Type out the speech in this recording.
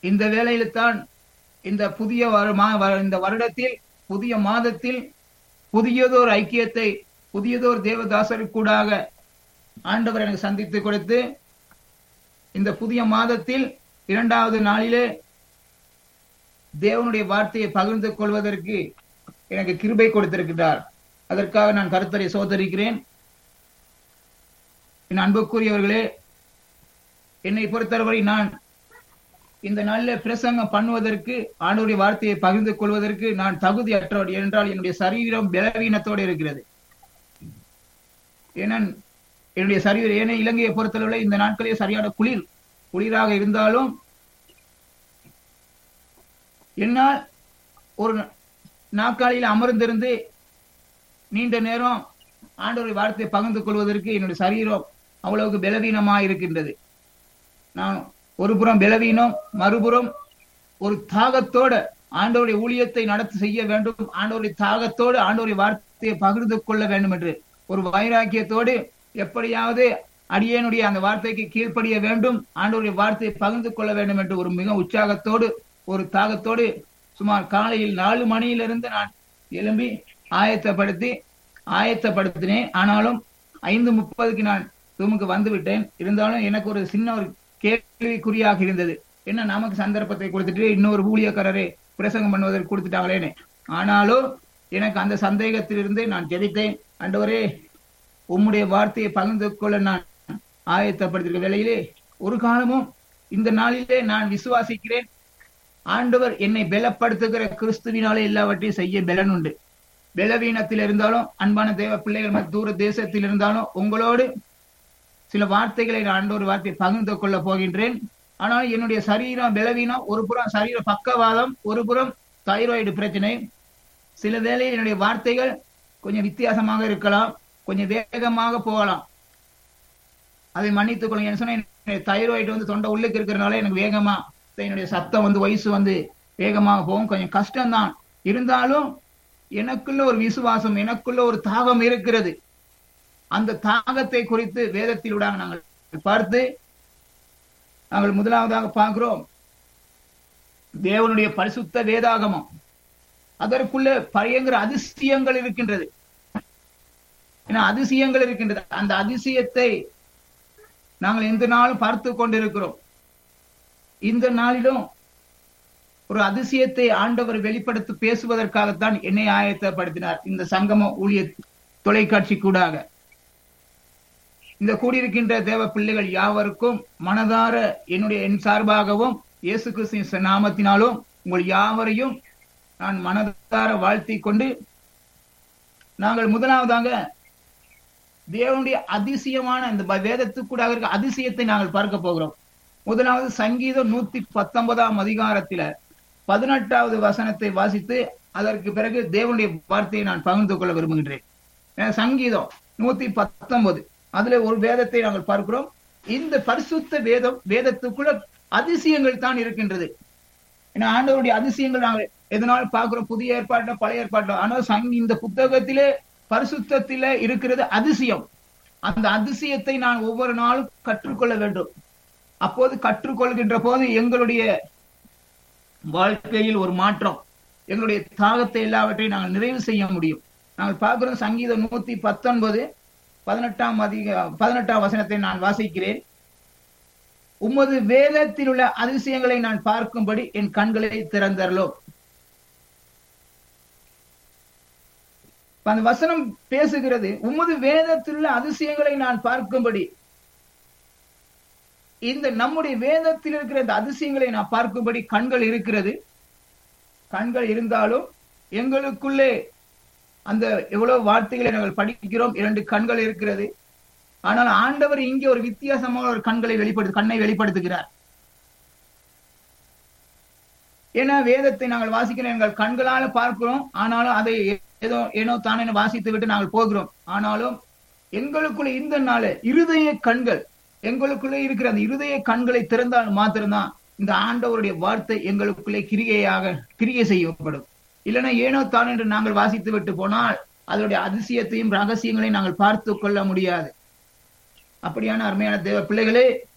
இந்த வேளையில தான் இந்த புதிய வரு- மா- வ- இந்த வருடத்தில் புதிய மாதத்தில் புதியதோர் ஐக்கியத்தை புதியதோர் தேவதாசருக்கூடாக ஆண்டவர் எனக்கு சந்தித்து கொடுத்து இந்த புதிய மாதத்தில் இரண்டாவது நாளிலே தேவனுடைய வார்த்தையை பகிர்ந்து கொள்வதற்கு எனக்கு கிருபை கொடுத்திருக்கிறார் அதற்காக நான் கருத்தரை சோதரிக்கிறேன் என் அன்புக்குரியவர்களே என்னை பொறுத்தவரை நான் இந்த நாளில் பிரசங்கம் பண்ணுவதற்கு ஆண்டவருடைய வார்த்தையை பகிர்ந்து கொள்வதற்கு நான் தகுதியற்றவர் என்றால் என்னுடைய சரீரம் பலவீனத்தோடு இருக்கிறது ஏன்னா என்னுடைய சரீரம் ஏன்னா இலங்கையை பொறுத்தளவில் இந்த நாட்களே சரியான குளிர் குளிராக இருந்தாலும் என்னால் ஒரு நாற்காலியில் அமர்ந்திருந்து நீண்ட நேரம் ஆண்டவருடைய வார்த்தையை பகிர்ந்து கொள்வதற்கு என்னுடைய சரீரம் அவ்வளவுக்கு பலவீனமாக இருக்கின்றது நான் ஒரு புறம் பலவீனம் மறுபுறம் ஒரு தாகத்தோட ஆண்டவருடைய ஊழியத்தை நடத்தி செய்ய வேண்டும் ஆண்டவருடைய தாகத்தோடு ஆண்டவருடைய வார்த்தையை பகிர்ந்து கொள்ள வேண்டும் என்று ஒரு வைராக்கியத்தோடு எப்படியாவது அடியேனுடைய அந்த வார்த்தைக்கு கீழ்ப்படிய வேண்டும் ஆண்டவருடைய வார்த்தையை பகிர்ந்து கொள்ள வேண்டும் என்று ஒரு மிக உற்சாகத்தோடு ஒரு தாகத்தோடு சுமார் காலையில் நாலு மணியிலிருந்து நான் எழும்பி ஆயத்தப்படுத்தி ஆயத்தப்படுத்தினேன் ஆனாலும் ஐந்து முப்பதுக்கு நான் ரூமுக்கு வந்து விட்டேன் இருந்தாலும் எனக்கு ஒரு சின்ன ஒரு கேள்விக்குறியாக இருந்தது என்ன நமக்கு சந்தர்ப்பத்தை கொடுத்துட்டு இன்னொரு ஊழியக்காரரை பிரசங்கம் பண்ணுவதற்கு கொடுத்துட்டாங்களேன்னு ஆனாலும் எனக்கு அந்த சந்தேகத்திலிருந்து நான் ஜெபித்தேன் ஆண்டவரே உம்முடைய வார்த்தையை பகிர்ந்து கொள்ள நான் ஆயத்தப்படுத்திருக்க வேளையிலே ஒரு காலமும் இந்த நாளிலே நான் விசுவாசிக்கிறேன் ஆண்டவர் என்னை பலப்படுத்துகிற கிறிஸ்துவினாலே எல்லாவற்றையும் செய்ய பலன் உண்டு பலவீனத்தில் இருந்தாலும் அன்பான தேவ பிள்ளைகள் மற்ற தூர தேசத்தில் இருந்தாலும் உங்களோடு சில வார்த்தைகளை நான் ஆண்டவர் வார்த்தையை பகிர்ந்து கொள்ள போகின்றேன் ஆனால் என்னுடைய சரீரம் பலவீனம் ஒரு புறம் சரீர பக்கவாதம் ஒரு புறம் தைராய்டு பிரச்சனை சில வேளையில் என்னுடைய வார்த்தைகள் கொஞ்சம் வித்தியாசமாக இருக்கலாம் கொஞ்சம் வேகமாக போகலாம் அதை மன்னித்துக் கொள்ளுங்க என்ன சொன்னா தைராய்டு வந்து தொண்டை உள்ளுக்கு இருக்கிறனால எனக்கு வேகமா என்னுடைய சத்தம் வந்து வயசு வந்து வேகமாக போகும் கொஞ்சம் கஷ்டம்தான் இருந்தாலும் எனக்குள்ள ஒரு விசுவாசம் எனக்குள்ள ஒரு தாகம் இருக்கிறது அந்த தாகத்தை குறித்து வேதத்திலூடாக நாங்கள் பார்த்து நாங்கள் முதலாவதாக பார்க்கிறோம் தேவனுடைய பரிசுத்த வேதாகமம் அதற்குள்ள பயங்கர அதிசயங்கள் இருக்கின்றது ஏன்னா அதிசயங்கள் இருக்கின்றது அந்த அதிசயத்தை நாங்கள் எந்த நாளும் பார்த்து கொண்டிருக்கிறோம் இந்த நாளிலும் ஒரு அதிசயத்தை ஆண்டவர் வெளிப்படுத்தி பேசுவதற்காகத்தான் என்னை ஆயத்தப்படுத்தினார் இந்த சங்கம ஊழிய தொலைக்காட்சி கூடாக இந்த கூடியிருக்கின்ற தேவ பிள்ளைகள் யாவருக்கும் மனதார என்னுடைய என் சார்பாகவும் இயேசு கிறிஸ்து நாமத்தினாலும் உங்கள் யாவரையும் நான் மனதார வாழ்த்தி கொண்டு நாங்கள் முதலாவதாக தேவனுடைய அதிசயமான இந்த வேதத்துக்கூடாக இருக்க அதிசயத்தை நாங்கள் பார்க்க போகிறோம் முதலாவது சங்கீதம் நூத்தி பத்தொன்பதாம் அதிகாரத்தில பதினெட்டாவது வசனத்தை வாசித்து அதற்கு பிறகு தேவனுடைய வார்த்தையை நான் பகிர்ந்து கொள்ள விரும்புகின்றேன் சங்கீதம் நூத்தி பத்தொன்பது அதுல ஒரு வேதத்தை நாங்கள் பார்க்கிறோம் இந்த பரிசுத்த வேதம் வேதத்துக்குள்ள அதிசயங்கள் தான் இருக்கின்றது ஏன்னா ஆண்டவருடைய அதிசயங்கள் நாங்கள் எதனாலும் பார்க்கிறோம் புதிய ஏற்பாட்டுல பழைய ஏற்பாட்டுல ஆனால் சங் இந்த புத்தகத்திலே பரிசுத்தில இருக்கிறது அதிசயம் அந்த அதிசயத்தை நான் ஒவ்வொரு நாளும் கற்றுக்கொள்ள வேண்டும் அப்போது கற்றுக்கொள்கின்ற போது எங்களுடைய வாழ்க்கையில் ஒரு மாற்றம் எங்களுடைய தாகத்தை எல்லாவற்றையும் நாங்கள் நிறைவு செய்ய முடியும் நாங்கள் பார்க்கிறோம் சங்கீதம் நூத்தி பத்தொன்பது பதினெட்டாம் அதிக பதினெட்டாம் வசனத்தை நான் வாசிக்கிறேன் உமது வேதத்தில் உள்ள அதிசயங்களை நான் பார்க்கும்படி என் கண்களை திறந்தரலோ அந்த வசனம் பேசுகிறது உமது வேதத்தில் உள்ள அதிசயங்களை நான் பார்க்கும்படி இந்த நம்முடைய வேதத்தில் இருக்கிற இந்த அதிசயங்களை நான் பார்க்கும்படி கண்கள் இருக்கிறது கண்கள் இருந்தாலும் எங்களுக்குள்ளே அந்த எவ்வளவு வார்த்தைகளை நாங்கள் படிக்கிறோம் இரண்டு கண்கள் இருக்கிறது ஆனால் ஆண்டவர் இங்கே ஒரு வித்தியாசமான ஒரு கண்களை வெளிப்படுத்து கண்ணை வெளிப்படுத்துகிறார் ஏன்னா வேதத்தை நாங்கள் வாசிக்கிறோம் எங்கள் கண்களால பார்க்கிறோம் ஆனாலும் அதை ஏதோ ஏனோ தானே வாசித்து விட்டு நாங்கள் போகிறோம் ஆனாலும் எங்களுக்குள்ள இந்த நாள இருதய கண்கள் எங்களுக்குள்ளே இருக்கிற அந்த இருதய கண்களை திறந்தால் மாத்திரம்தான் இந்த ஆண்டவருடைய வார்த்தை எங்களுக்குள்ளே கிரிகையாக கிரிகை செய்யப்படும் இல்லைன்னா ஏனோ தான் என்று நாங்கள் வாசித்து விட்டு போனால் அதனுடைய அதிசயத்தையும் ரகசியங்களையும் நாங்கள் பார்த்து கொள்ள முடியாது அப்படியான அருமையான தேவ பிள்ளைகளே